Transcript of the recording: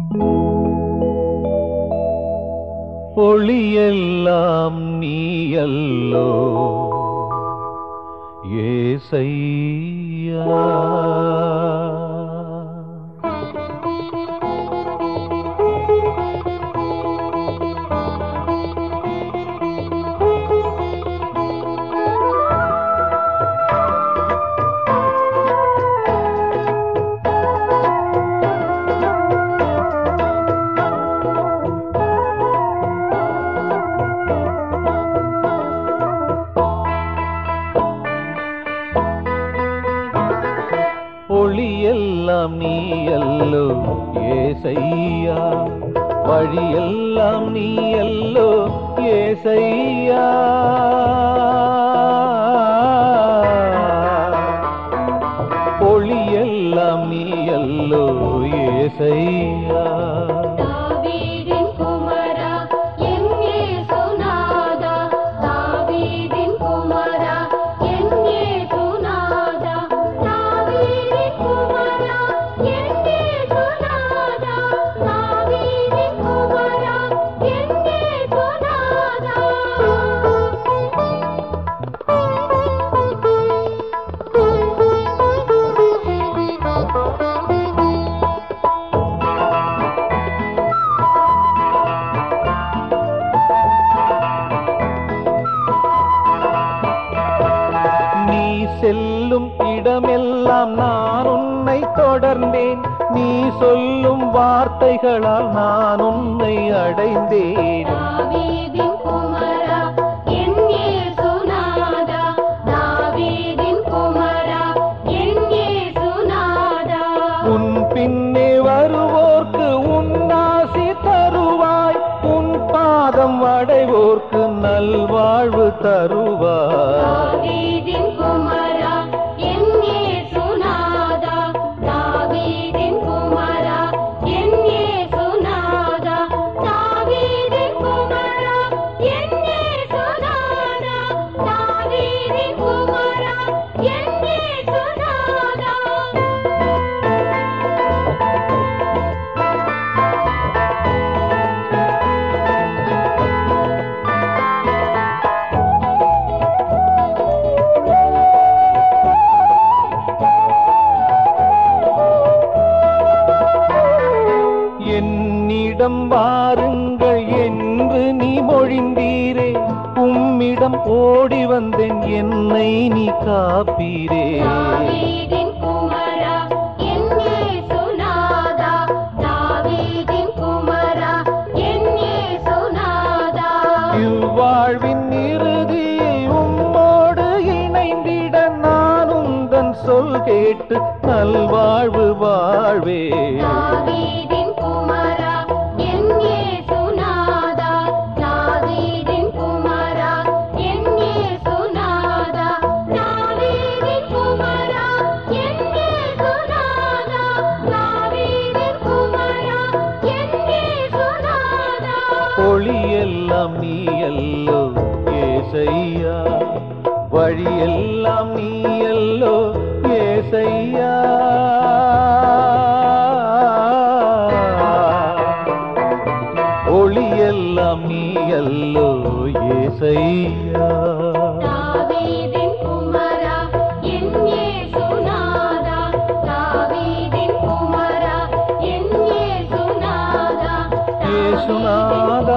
ஒளியெல்லாம் நீயல்லோ ஏசையா ஒளியெல்லாம் நீயல்லோ ஏசையா வழியெல்லாம் நீயல்லோ ஏசையா ஒளியெல்லாம் நீயல்லோ ஏசையா தாவீதின் குமரா என் இயேசுநாதா தாவீதின் குமரா என் இயேசுநாதா தாவீதின் குமரா என் இயேசுநாதா தாவீதின் குமரா என் இயேசுநாதா நீ செல்லும் இடமெல்லாம் நான் உன்னை தொடர்ந்தேன் நீ சொல்லும் வார்த்தைகளால் நான் உன்னை அடைந்தேன் தாவீதின் குமரா என் இயேசுநாதா தாவீதின் குமரா என் இயேசுநாதா உன் பின்னே வருவோர்க்கு உன் ஆசி தருவாய் உன் பாதம் அடைவோர்க்கு நல்வாழ்வு தருவாய் தாவீதின் குமரா என் இயேசுநாதா தாவீதின் குமரா என் இயேசுநாதா தாவீதின் குமரா என் இயேசுநாதா தாவீதின் குமரா என் இயேசுநாதா என்னிடம் வாருங்கள் என்று நீ மொழிந்தீரே உம்மிடம் ஓடி வந்தேன் என்னை நீ காப்பீரே தாவீதின் குமரா என் இயேசுநாதா தாவீதின் குமரா என் இயேசுநாதா இவ்வாழ்வின் இறுதியை உம்மோடு இணைந்திட நான் உந்தன் சொல் கேட்டு நல்வாழ்வு வாழ்வே தாவீதின் குமரா என் இயேசுநாதா தாவீதின் குமரா என் இயேசுநாதா தாவீதின் குமரா என் இயேசுநாதா தாவீதின் குமரா என் இயேசுநாதா ஒளியெல்லாம் நீ அல்லோ ஏசையா வழியெல்லாம் நீ அல்லோ ஏசையா ஒளியெல்லாம் நீ அல்லோ ஏசையா தாவீதின் குமரா என் இயேசுநாதா தாவீதின் குமரா என் இயேசுநாதா இயேசுநாதா